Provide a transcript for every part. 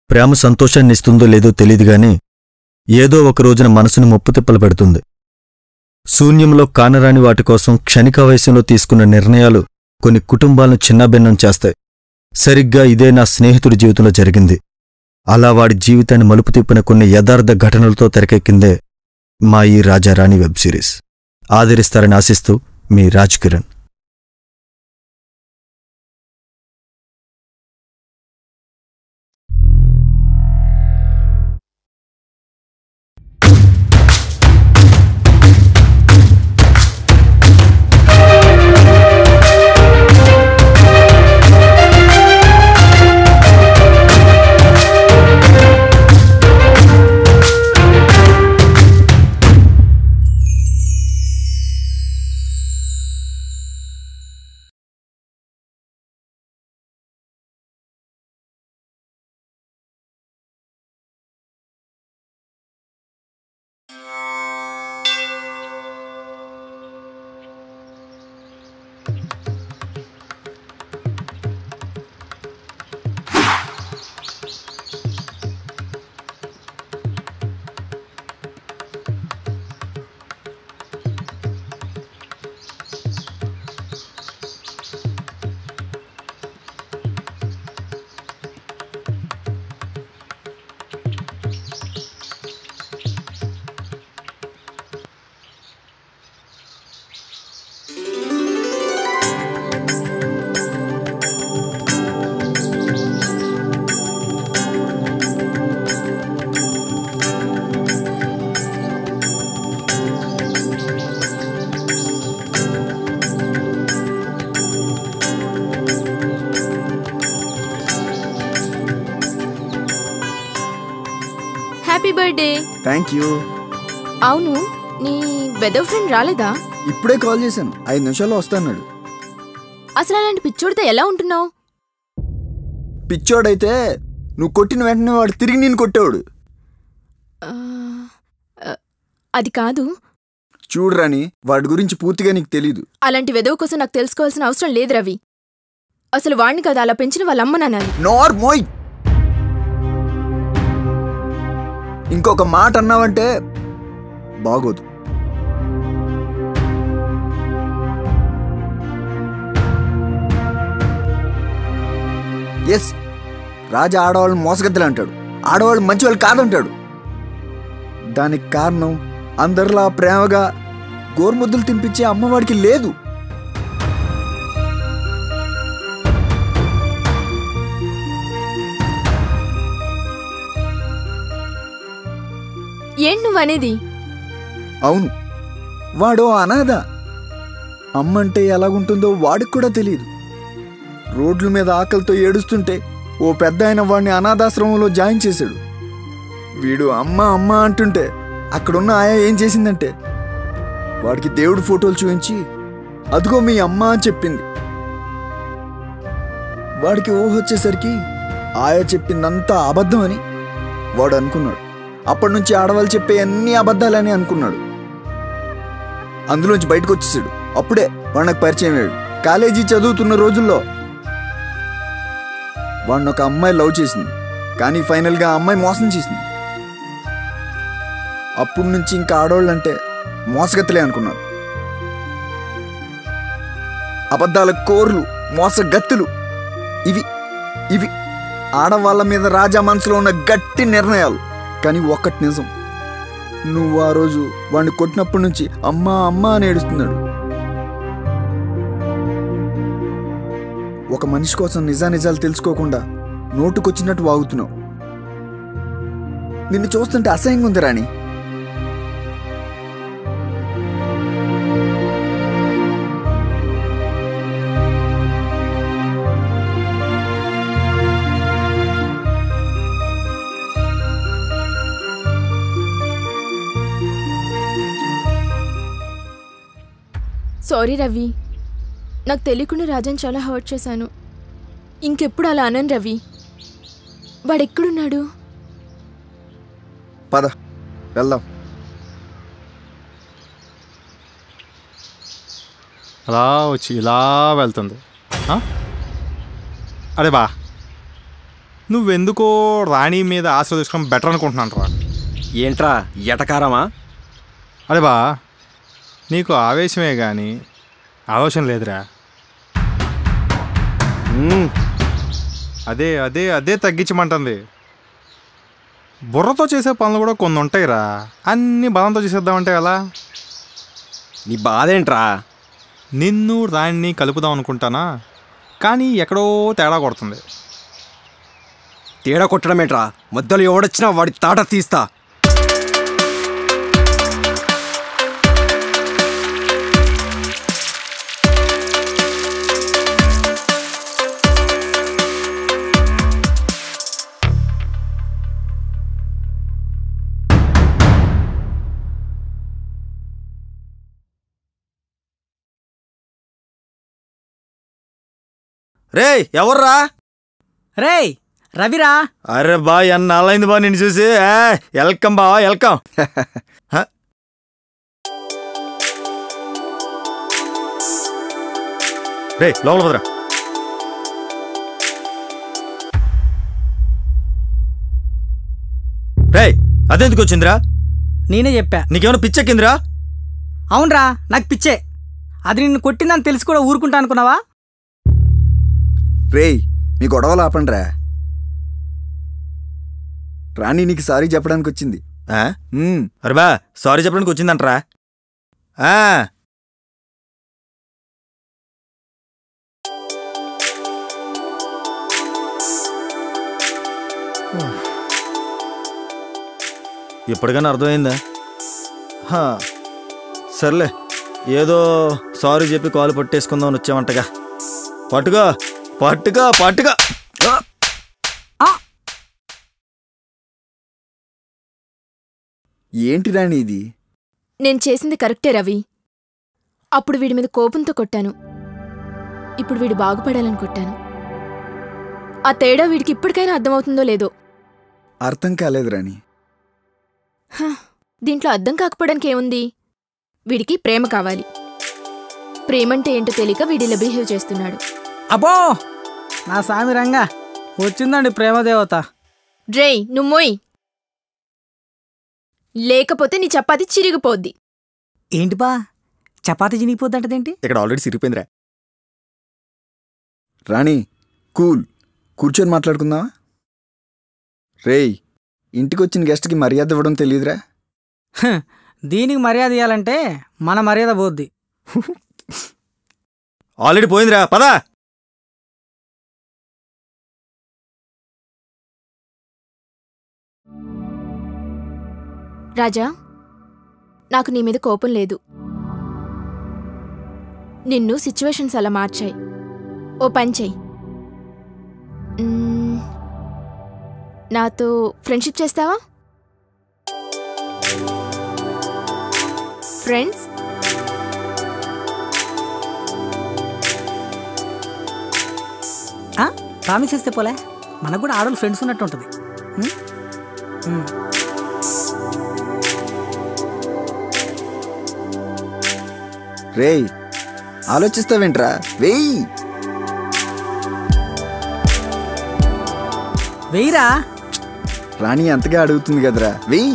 ప్రేమ సంతోషాన్ని ఇస్తుందో లేదో తెలియదు గాని ఏదో ఒక రోజున మనసును ముప్పుతిప్పలు పెడుతుంది శూన్యంలో కానరాని వాటి కోసం క్షణిక వయసులో తీసుకున్న నిర్ణయాలు కొన్ని కుటుంబాలను చిన్నాభిన్నం చేస్తాయి సరిగ్గా ఇదే నా స్నేహితుడి జీవితంలో జరిగింది అలా వాడి జీవితాన్ని మలుపు తిప్పిన కొన్ని యథార్థ ఘటనలతో తెరకెక్కిందే మా ఈ రాజారాణి వెబ్ సిరీస్ ఆదరిస్తారని ఆశిస్తూ మీ Raj Kiran happy birthday thank you అవును నీ వెదర్ ఫ్రెండ్ రాలేదా ఇప్పుడే కాల్ చేశాను ఐదు నిమిషాల్లో వస్తాన్నాడు అసలు అలాంటి పిచ్చోడితో ఎలా ఉంటున్నావు పిచ్చోడైతే నువ్వు కొట్టిన వెంటనే వాడు తిరిగి నేను కొట్టేవాడు అది కాదు చూడరాని వాడి గురించి పూర్తిగా నీకు తెలీదు అలాంటి వెదవ కోసం నాకు తెలుసుకోవాల్సిన అవసరం లేదు రవి అసలు వాడిని కదా అలా పెంచిన వాళ్ళ అమ్మ నాన్నని నోర్ మోయ్ ఇంకొక మాట అన్నావంటే బాగోదు ఎస్ రాజా ఆడవాళ్ళు మోసగద్దలు అంటాడు ఆడవాళ్ళు మంచి వాళ్ళు కాదంటాడు దానికి కారణం అందరిలా ప్రేమగా గోరుముద్దలు తినిపించే అమ్మవాడికి లేదు ఏం నువ్వనేది అవును వాడు అనాథ అమ్మంటే ఎలాగుంటుందో వాడికి కూడా తెలియదు రోడ్ల మీద ఆకలితో ఏడుస్తుంటే ఓ పెద్ద ఆయన వాడిని అనాథాశ్రమంలో జాయిన్ చేశాడు వీడు అమ్మ అమ్మ అంటుంటే అక్కడున్న ఆయా ఏం చేసిందంటే వాడికి దేవుడు ఫోటోలు చూపించి అదిగో మీ అమ్మ అని చెప్పింది వాడికి ఊహ వచ్చేసరికి ఆయా చెప్పిందంతా అబద్ధమని వాడు అనుకున్నాడు అప్పటి నుంచి ఆడవాళ్ళు చెప్పే అన్ని అబద్ధాలని అనుకున్నాడు అందులోంచి బయటకు వచ్చేసాడు అప్పుడే వాడు నాకు పరిచయం అయ్యాడు కాలేజీ చదువుతున్న రోజుల్లో వాడిని ఒక అమ్మాయి లవ్ చేసింది కానీ ఫైనల్గా ఆ అమ్మాయి మోసం చేసింది అప్పటి నుంచి ఇంకా ఆడవాళ్ళంటే మోసగత్తలే అనుకున్నాను అబద్ధాల కోర్లు మోసగత్తులు ఇవి ఇవి ఆడవాళ్ళ మీద రాజా మనసులో ఉన్న గట్టి నిర్ణయాలు కానీ ఒక్కటి నిజం నువ్వు ఆ రోజు వాడిని కొట్టినప్పటి నుంచి అమ్మా అమ్మా అని ఏడుస్తున్నాడు ఒక మనిషి కోసం నిజానిజాలు తెలుసుకోకుండా నోటుకొచ్చినట్టు వాగుతున్నావు నిన్ను చూస్తుంటే అసహ్యంగా ఉంది రాణి సారీ రవి నాకు తెలియకుండా రాజన్ చాలా హర్ట్ చేశాను ఇంకెప్పుడు అలా అనను రవి వాడెక్కడున్నాడు పద వెళ్దాం అలా వచ్చి ఇలా వెళ్తుంది ఆ? అరే బా నువ్వెందుకో రాణి మీద ఆశీర్వదించడం బెటర్ అనుకుంటున్నాను రా ఏంట్రా ఎటకారమా అరే బా నీకు ఆవేశమే కానీ ఆలోచన లేదురా మ్మ్. అదే అదే అదే తగ్గించమంటుంది బుర్రతో చేసే పనులు కూడా కొన్ని ఉంటాయిరా అన్ని బలంతో చేసేద్దామంటే ఎలా నీ బాధ ఏంట్రా నిన్ను రాణిని కలుపుదాం అనుకుంటానా కానీ ఎక్కడో తేడా కొడుతుంది తేడా కొట్టడమేట్రా మధ్యలో ఎవడొచ్చినా వాడి తాట తీస్తా రే ఎవర్రా రేయ్ రవిరా అరే బా ఎన్నాళ్ళైంది బా నిన్ను చూసి ఏ, వెల్కమ్ బా వెల్కమ్ హ? రే లోపల పదరా రే అదెందుకు వచ్చిందిరా నేనే చెప్పా నీకేమైనా పిచ్చెక్కిందిరా అవునరా నాకు పిచ్చే అది నిన్ను కొట్టిందని తెలిసి కూడా ఊరుకుంటా అనుకున్నావా రేయ్ మీ గొడవలు ఆపండిరా రాణి నీకు సారీ చెప్పడానికి వచ్చింది ఆ? మ్మ్. అరే బా సారీ చెప్పడానికి వచ్చిందంటరా ఆ, ఇప్పటికైనా అర్థమైందా హా, సర్లే ఏదో సారీ చెప్పి కాలు పట్టేసుకుందామని వచ్చామంటగా పట్టుగా పట్టుగా పట్టుగా ఆ! ఏంటి రాణి ఇది నేను చేసింది కరెక్టే రవి అప్పుడు వీడి మీద కోపంతో కొట్టాను ఇప్పుడు వీడు బాగుపడాలని కొట్టాను ఆ తేడా వీడికి ఇప్పటికైనా అర్థమవుతుందో లేదో అర్థం కాలేదు రాణి హ, దీంట్లో అర్థం కాకపోవడానికి ఏముంది వీడికి ప్రేమ కావాలి ప్రేమంటే ఏంటో తెలియక వీడిలా బిహేవ్ చేస్తున్నాడు అబ్బో నా సామి రంగా వచ్చిందండి ప్రేమదేవత డ్రేయ్ నుమ్మోయ్ లేకపోతే నీ చపాతి చిరిగిపోద్ది ఏంటి బా చపాతి చినిగిపోద్దంటదేంటి ఇక్కడ ఆల్రెడీ సిరిపోయిందిరా రాణి కూల్ కూర్చొని మాట్లాడుకుందామా రేయ్ ఇంటికొచ్చిన గెస్ట్కి మర్యాద ఇవ్వడం తెలియదురా హ, దీనికి మర్యాద ఇవ్వాలంటే మన మర్యాద పోద్ది ఆల్రెడీ పోయిందిరా పదా రాజా నాకు నీ మీద కోపం లేదు నిన్ను సిచ్యువేషన్స్ అలా మార్చాయి ఓ పని చెయ్యి మ్మ్, నాతో ఫ్రెండ్షిప్ చేస్తావా ఫ్రెండ్స్ ఆ? ప్రామిస్ చేస్తే పోలే మనకు కూడా ఆడవాళ్ళు ఫ్రెండ్స్ ఉన్నట్టు ఉంటుంది ఉం? ఉం. రేయ్ ఆలోచిస్తావేంట్రా వెయ్యి వెయ్యిరా రాణి అంతగా అడుగుతుంది కదరా వెయ్యి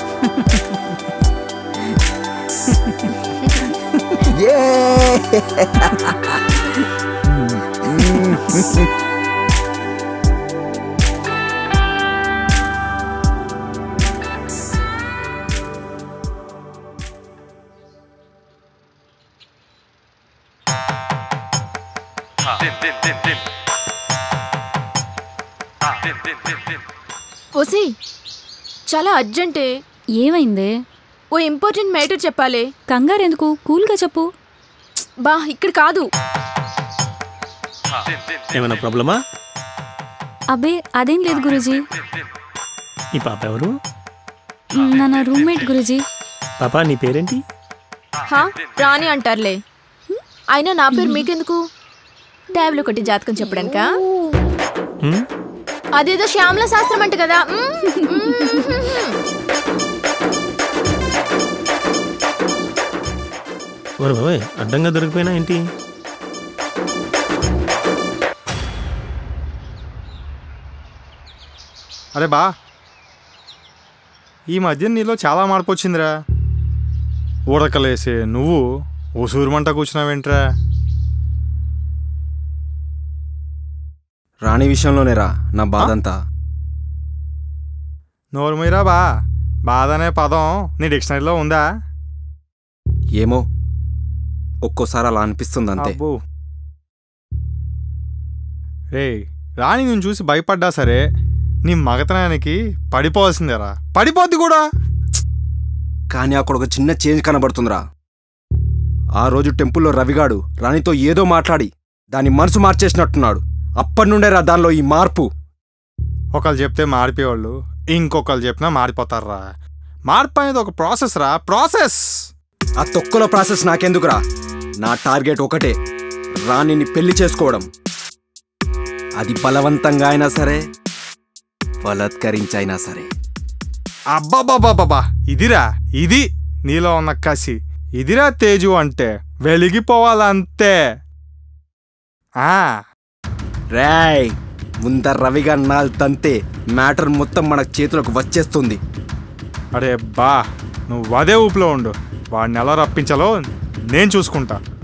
ఏ ఓసే చాలా అర్జెంటే ఏమైందే ఓ ఇంపార్టెంట్ మ్యాటర్ చెప్పాలి కంగారెందుకు కూల్గా చెప్పు బా ఇక్కడ కాదు ఏమైనా ప్రాబ్లమా అబ్బే అదేం లేదు గురుజీ ఈ పాప ఎవరు నా నా రూమ్మేట్ గురుజీ పాప నీ పేరేంటి హా రాని అంటారులే అయినా నా పేరు మీకెందుకు ట్యాబ్లో కొట్టి జాతకం చెప్పడానికా హ్మ్? అదేదో శ్యామల శాస్త్రం అంట కదా మ్మ్, మ్మ్. ఓరే బాబాయ్ అడ్డంగా దొరికిపోయినా ఏంటి అరే బా ఈ మధ్య నీలో చాలా మార్పు వచ్చిందిరా ఉడకలేసే నువ్వు ఉసూరుమంట కూర్చున్నావేంట్రా రాణి విషయంలోనేరా నా బాధంతా నోరుమీరా బా బాధ అనే పదం నీ డిక్షనరీలో ఉందా ఏమో ఒక్కోసారి అలా అనిపిస్తుంది అంతే అబ్బో రే రాణి నేను చూసి భయపడ్డా సరే నీ మగతనానికి పడిపోవాల్సిందేరా పడిపోద్ది కూడా కానీ అక్కడ ఒక చిన్న చేంజ్ కనబడుతుందిరా ఆ రోజు టెంపుల్లో రవిగాడు రాణితో ఏదో మాట్లాడి దాని మనసు మార్చేసినట్టున్నాడు అప్పటి నుండే రా దానిలో ఈ మార్పు ఒకళ్ళు చెప్తే మారిపోయేవాళ్ళు ఇంకొకళ్ళు చెప్పినా మారిపోతారా మార్పు అనేది ఒక ప్రాసెస్ రా ప్రాసెస్ ఆ తొక్కల ప్రాసెస్ నాకెందుకురా నా టార్గెట్ ఒకటే రాణిని పెళ్లి చేసుకోవడం అది బలవంతంగా అయినా సరే బలత్కరించైనా సరే అబ్బాబాబాబాబా ఇదిరా ఇది నీలో ఉన్న కసి ఇదిరా తేజు అంటే వెలిగిపోవాలంతే ఆ రేయ్ ముందర రవిగా నాలు తంతే మ్యాటర్ మొత్తం మన చేతులకు వచ్చేస్తుంది అరే బా నువ్వు అదే ఊపిలో ఉండు వాడిని ఎలా రప్పించాలో నేను చూసుకుంటా